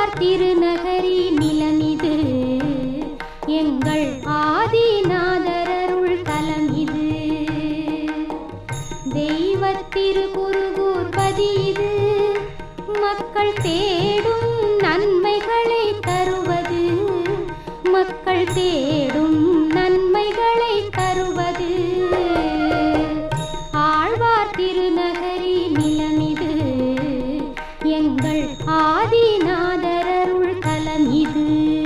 ஆழ்வார் திருநகரி நிலமிது எங்கள் ஆதிநாதரருள் தலம் இது தெய்வத்திரு குருகூர் பதி இது மக்கள் தேடும் நன்மைகளை தருவது மக்கள் தேடும் நன்மைகளை தருவது ஆழ்வார் திருநகரி நிலமிது எங்கள் ஆதிநாதரருள் தலம் இது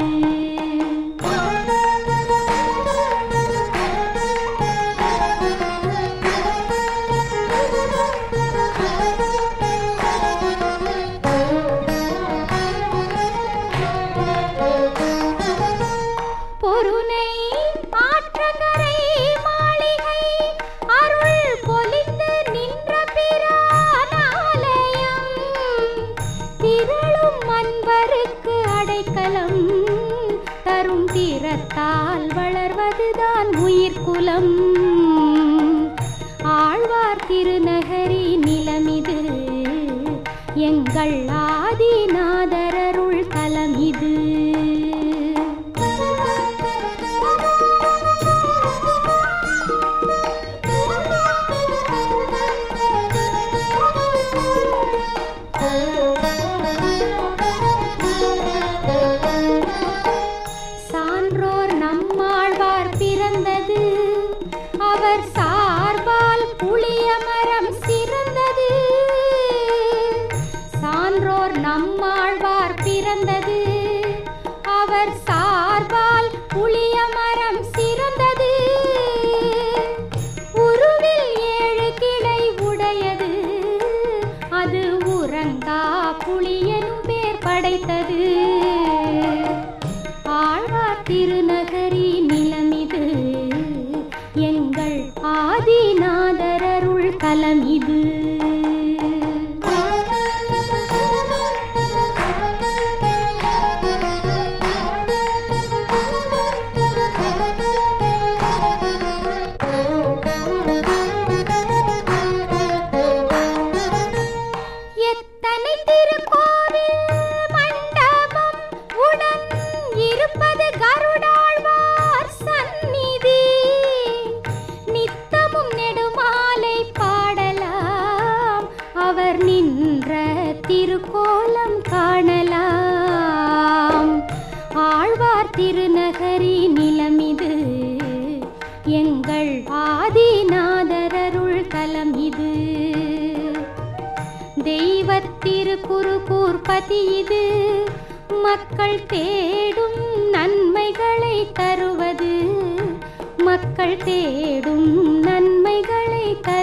பொருணை ஆற்றங்கரை மாளிகை அருள் பொலிந்து நின்ற பிரானாலயம் திரளும் அன்பருக்கு அடைக்கலம் தரும் தீரத்தால் வளர்வதுதான் உயிர்குலம் ஆழ்வார் திருநகரி நிலமிது எங்கள் ஆதிநாதரருள் தலம் இது சான்றோர் நம்மாழ்வார் பிறந்தது அவர் சார்பால் புளிய மரம் சிறந்தது சான்றோர் நம்மாழ்வார் பிறந்தது அவர் சார்பால் புளிய மரம் சிறந்தது உருவில் ஏழு கிளை உடையது அது உறங்கா புளியனும் பேர் படைத்தது ஆழ்வார் திருநகரி நிலமிது எங்கள் ஆதிநாதரருள் கலம் இது எத்தனை திருக்கோவில் மண்டபம் உடன் இருப்பது கருடாழ்வார் சந்நிதி நித்தமும் நெடுமாலை பாடலாம் அவர் நின்ற திருக்கோலம் காணலாம் ஆழ்வார் திருநகரி நிலமிது எங்கள் ஆதிநாதரருள் தலம் இது தெய்வத்திரு குருகூர் பதி இது மக்கள் தேடும் நன்மைகளை தருவது மக்கள் தேடும் நன்மைகளை தரு